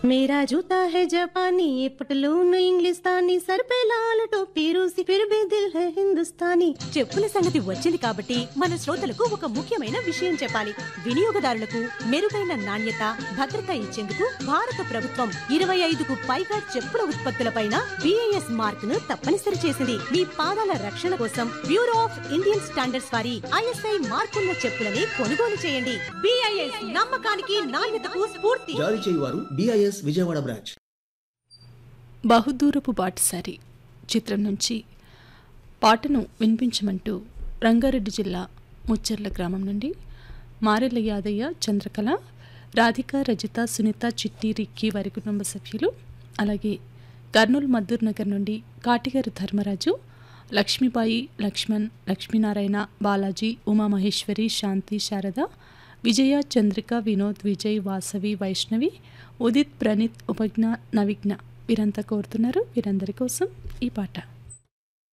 मेरा जूता है जापानी ये पटलून इंग्लिस्तानी सर पे लाल टोपी रूसी फिर भी दिल है हिंदुस्तानी చెప్పుల సంగతి వచ్చింది కాబట్టి మన శ్రోతలకు ఒక ముఖ్యమైన విషయం చెప్పాలి వినియోగదారులకు మెరుగైన నాణ్యత భద్రత ఇచ్చేందుకు భారత ప్రభుత్వం ఇరవై ఐదుకు పైగా చెప్పుల ఉత్పత్తులపైన బిఐఎస్ మార్క్ ను తప్పనిసరి చేసింది మీ పాదాల రక్షణ కోసం బ్యూరో ఆఫ్ ఇండియన్ స్టాండర్డ్స్ వారి ఐఎస్ఐ మార్కున్న చెప్పులని కొనుగోలు చేయండి బిఐఎస్ నమ్మకానికి నాణ్యతకు స్ఫూర్తి జారీ చేయువారు డిఐఎస్ విజయవాడ బ్రాంచ్ బహుదూరపు బాటసారి చిత్రం నుంచి పాటను వినిపించమంటూ రంగారెడ్డి జిల్లా ముచ్చర్ల గ్రామం నుండి మారెల్ల యాదయ్య చంద్రకళ రాధిక రజిత సునీత చిట్టి రిక్కి వారి కుటుంబ సభ్యులు అలాగే కర్నూలు మద్దూర్ నగర్ నుండి కాటిగారు ధర్మరాజు లక్ష్మీబాయి లక్ష్మణ్ లక్ష్మీనారాయణ బాలాజీ ఉమామహేశ్వరి శాంతి శారద విజయ చంద్రిక వినోద్ విజయ్ వాసవి వైష్ణవి ఉదిత్ ప్రణీత్ ఉపజ్ఞ నవిజ్ఞ వీరంతా కోరుతున్నారు వీరందరి కోసం ఈ పాట